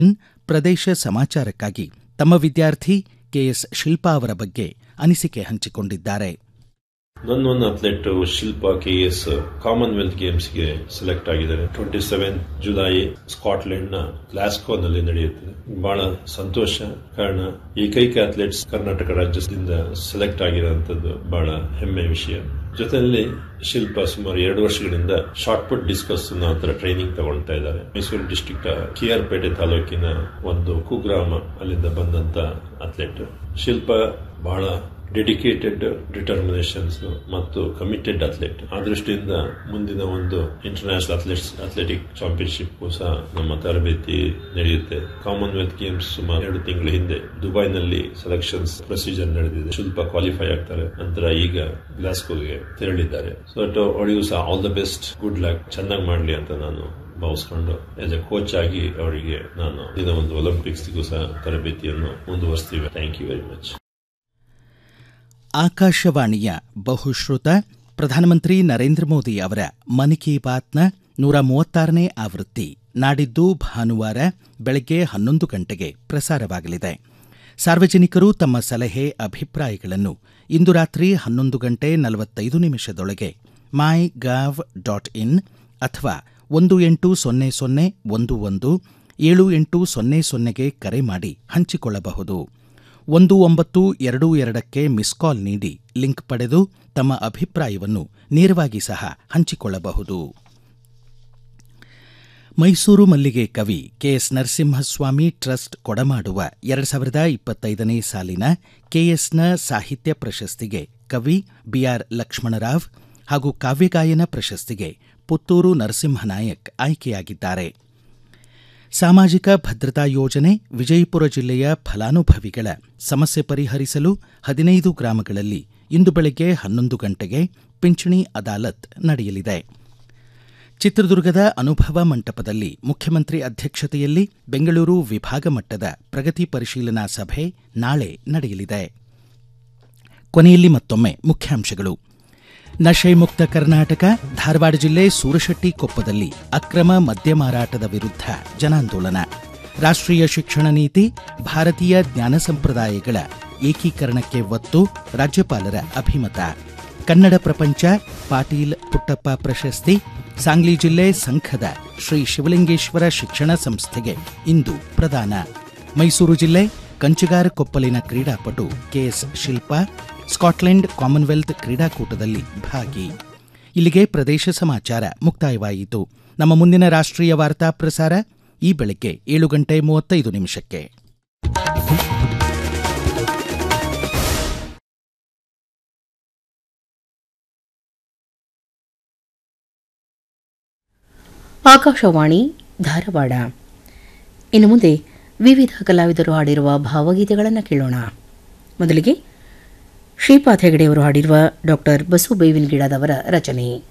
ಪ್ರದೇಶ ಸಮಾಚಾರಕ್ಕಾಗಿ ತಮ್ಮ ವಿದ್ಯಾರ್ಥಿ ಕೆಎಸ್ ಶಿಲ್ಪಾ ಅವರ ಬಗ್ಗೆ ಅನಿಸಿಕೆ ಹಂಚಿಕೊಂಡಿದ್ದಾರೆ ನನ್ನೊಂದು athlete Shilpa K S Commonwealth ಗೇಮ್ಸ್ಗೆ ಸೆಲೆಕ್ಟ್ ಆಗಿದ್ದಾರೆ ಟ್ವೆಂಟಿ ಸೆವೆನ್ ಜುಲೈ ಸ್ಕಾಟ್ಲೆಂಡ್ ನ ಗ್ಲಾಸ್ಕೋನಲ್ಲಿ ನಡೆಯುತ್ತದೆ ಬಹಳ ಸಂತೋಷ ಕಾರಣ ಏಕೈಕ ಅಥ್ಲೆಟ್ಸ್ ಕರ್ನಾಟಕ ರಾಜ್ಯದಿಂದ ಸೆಲೆಕ್ಟ್ ಆಗಿರುವಂತದ್ದು ಬಹಳ ಹೆಮ್ಮೆ ವಿಷಯ ಜೊತೆಯಲ್ಲಿ ಶಿಲ್ಪ ಸುಮಾರು ಎರಡು ವರ್ಷಗಳಿಂದ ಶಾರ್ಟ್ ಪುಟ್ ಡಿಸ್ಕಸ್ ಹತ್ರ ಟ್ರೈನಿಂಗ್ ತಗೊಳ್ತಾ ಇದ್ದಾರೆ ಮೈಸೂರು ಡಿಸ್ಟ್ರಿಕ್ಟ್ ಕೆ.ಆರ್.ಪೇಟೆ ತಾಲೂಕಿನ ಒಂದು ಕುಗ್ರಾಮ ಅಲ್ಲಿಂದ ಬಂದಂತ ಅಥ್ಲೆಟ್ ಶಿಲ್ಪ ಬಹಳ ಡೆಡಿಕೇಟೆಡ್ ಡಿಟರ್ಮಿನೇಷನ್ಸ್ ಮತ್ತು ಕಮಿಟೆಡ್ ಅಥ್ಲೆಟ್ ಆ ದೃಷ್ಟಿಯಿಂದ ಮುಂದಿನ ಒಂದು ಇಂಟರ್ನ್ಯಾಷನಲ್ ಅಥ್ಲೆಟ್ಸ್ ಅಥ್ಲೆಟಿಕ್ ಚಾಂಪಿಯನ್ಶಿಪ್ ಸಹ ನಮ್ಮ ತರಬೇತಿ ನಡೆಯುತ್ತೆ ಕಾಮನ್ವೆಲ್ತ್ ಗೇಮ್ಸ್ ಸುಮಾರು ಎರಡು ತಿಂಗಳ ಹಿಂದೆ ದುಬೈನಲ್ಲಿ ಸೆಲೆಕ್ಷನ್ಸ್ ಪ್ರೊಸೀಜರ್ ನಡೆದಿದೆ ಶಿಲ್ಪ ಕ್ವಾಲಿಫೈ ಆಗ್ತಾರೆ ನಂತರ ಈಗ ಗ್ಲಾಸ್ಕೋಗೆ ತೆರಳಿದ್ದಾರೆ ಸೊ ಅವಳಿಗೂ ಸಹ all the best good luck ಚೆನ್ನಾಗಿ ಮಾಡಲಿ ಅಂತ ನಾನು ಭಾವಿಸ್ಕೊಂಡು ಆಸ್ ಎ ಕೋಚ್ ಆಗಿ ಅವರಿಗೆ ನಾನು ದಿನ ಒಂದು ಒಲಿಂಪಿಕ್ಸ್ಗೂ ಸಹ ತರಬೇತಿಯನ್ನು ಮುಂದುವರಿಸ್ತೀವಿ ಥ್ಯಾಂಕ್ ಯು ವೆರಿ ಮಚ್ ಆಕಾಶವಾಣಿಯ ಬಹುಶ್ರುತ ಪ್ರಧಾನಮಂತ್ರಿ ನರೇಂದ್ರ ಮೋದಿ ಅವರ ಮನ್ ಕಿ ಬಾತ್ನ ನೂರ ಮೂವತ್ತಾರನೇ ಆವೃತ್ತಿ ನಾಡಿದ್ದು ಭಾನುವಾರ ಬೆಳಗ್ಗೆ ಹನ್ನೊಂದು ಗಂಟೆಗೆ ಪ್ರಸಾರವಾಗಲಿದೆ ಸಾರ್ವಜನಿಕರು ತಮ್ಮ ಸಲಹೆ ಅಭಿಪ್ರಾಯಗಳನ್ನು ಇಂದು ರಾತ್ರಿ ಹನ್ನೊಂದು ಗಂಟೆ ನಲವತ್ತೈದು ನಿಮಿಷದೊಳಗೆ ಮೈ ಗಾವ್ ಡಾಟ್ ಇನ್ ಅಥವಾ ಒಂದು ಎಂಟು ಸೊನ್ನೆ ಸೊನ್ನೆ ಒಂದು ಒಂದು ಏಳು ಎಂಟು ಸೊನ್ನೆ ಸೊನ್ನೆಗೆ ಕರೆ ಮಾಡಿ ಹಂಚಿಕೊಳ್ಳಬಹುದು ಒಂದು ಒಂಬತ್ತು ಎರಡು ಎರಡಕ್ಕೆ ಮಿಸ್ ಕಾಲ್ ನೀಡಿ ಲಿಂಕ್ ಪಡೆದು ತಮ್ಮ ಅಭಿಪ್ರಾಯವನ್ನು ನೇರವಾಗಿ ಸಹ ಹಂಚಿಕೊಳ್ಳಬಹುದು ಮೈಸೂರು ಮಲ್ಲಿಗೆ ಕವಿ ಕೆಎಸ್ ನರಸಿಂಹಸ್ವಾಮಿ ಟ್ರಸ್ಟ್ ಕೊಡಮಾಡುವ ಎರಡು ಸಾವಿರದ ಇಪ್ಪತ್ತೈದನೇ ಸಾಲಿನ ಕೆಎಸ್ನ ಸಾಹಿತ್ಯ ಪ್ರಶಸ್ತಿಗೆ ಕವಿ ಬಿಆರ್ ಲಕ್ಷ್ಮಣರಾವ್ ಹಾಗೂ ಕಾವ್ಯಗಾಯನ ಪ್ರಶಸ್ತಿಗೆ ಪುತ್ತೂರು ನರಸಿಂಹನಾಯಕ್ ಆಯ್ಕೆಯಾಗಿದ್ದಾರೆ ಸಾಮಾಜಿಕ ಭದ್ರತಾ ಯೋಜನೆ ವಿಜಯಪುರ ಜಿಲ್ಲೆಯ ಫಲಾನುಭವಿಗಳ ಸಮಸ್ಯೆ ಪರಿಹರಿಸಲು ಹದಿನೈದು ಗ್ರಾಮಗಳಲ್ಲಿ ಇಂದು ಬೆಳಗ್ಗೆ ಹನ್ನೊಂದು ಗಂಟೆಗೆ ಪಿಂಚಣಿ ಅದಾಲತ್ ನಡೆಯಲಿದೆ ಚಿತ್ರದುರ್ಗದ ಅನುಭವ ಮಂಟಪದಲ್ಲಿ ಮುಖ್ಯಮಂತ್ರಿ ಅಧ್ಯಕ್ಷತೆಯಲ್ಲಿ ಬೆಂಗಳೂರು ವಿಭಾಗ ಮಟ್ಟದ ಪ್ರಗತಿ ಪರಿಶೀಲನಾ ಸಭೆ ನಾಳೆ ನಡೆಯಲಿದೆ ಕೊನೆಯಲ್ಲಿ ಮತ್ತೊಮ್ಮೆ ಮುಖ್ಯಾಂಶಗಳು ನಶೆ ಮುಕ್ತ ಕರ್ನಾಟಕ ಧಾರವಾಡ ಜಿಲ್ಲೆ ಸೂರಶೆಟ್ಟಿ ಕೊಪ್ಪದಲ್ಲಿ ಅಕ್ರಮ ಮದ್ಯ ಮಾರಾಟದ ವಿರುದ್ಧ ಜನಾಂದೋಲನ ರಾಷ್ಟ್ರೀಯ ಶಿಕ್ಷಣ ನೀತಿ ಭಾರತೀಯ ಜ್ಞಾನ ಸಂಪ್ರದಾಯಗಳ ಏಕೀಕರಣಕ್ಕೆ ಒತ್ತು ರಾಜ್ಯಪಾಲರ ಅಭಿಮತ ಕನ್ನಡ ಪ್ರಪಂಚ ಪಾಟೀಲ್ ಪುಟ್ಟಪ್ಪ ಪ್ರಶಸ್ತಿ ಸಾಂಗ್ಲಿ ಜಿಲ್ಲೆ ಸಂಖದ ಶ್ರೀ ಶಿವಲಿಂಗೇಶ್ವರ ಶಿಕ್ಷಣ ಸಂಸ್ಥೆಗೆ ಇಂದು ಪ್ರದಾನ ಮೈಸೂರು ಜಿಲ್ಲೆ ಕಂಚಿಗಾರ ಕೊಪ್ಪಲಿನ ಕ್ರೀಡಾಪಟು ಕೆಎಸ್ ಶಿಲ್ಪಾ ಸ್ಕಾಟ್ಲೆಂಡ್ ಕಾಮನ್ವೆಲ್ತ್ ಕ್ರೀಡಾಕೂಟದಲ್ಲಿ ಭಾಗಿ ಇಲ್ಲಿಗೆ ಪ್ರದೇಶ ಸಮಾಚಾರ ಮುಕ್ತಾಯವಾಯಿತು ನಮ್ಮ ಮುಂದಿನ ರಾಷ್ಟ್ರೀಯ ವಾರ್ತಾ ಪ್ರಸಾರ ಈ ಬೆಳಗ್ಗೆ ಏಳು ಗಂಟೆ ಮೂವತ್ತೈದು ನಿಮಿಷಕ್ಕೆ ಆಕಾಶವಾಣಿ ಧಾರವಾಡ ಇನ್ನು ಮುಂದೆ ವಿವಿಧ ಕಲಾವಿದರು ಹಾಡಿರುವ ಭಾವಗೀತೆಗಳನ್ನು ಕೇಳೋಣ ಮೊದಲಿಗೆ ಶ್ರೀಪಾದ್ ಹೆಗಡೆಯವರು ಹಾಡಿರುವ ಡಾಕ್ಟರ್ ಬಸು ಬೇವಿನ ಗಿಡದವರ ರಚನೆ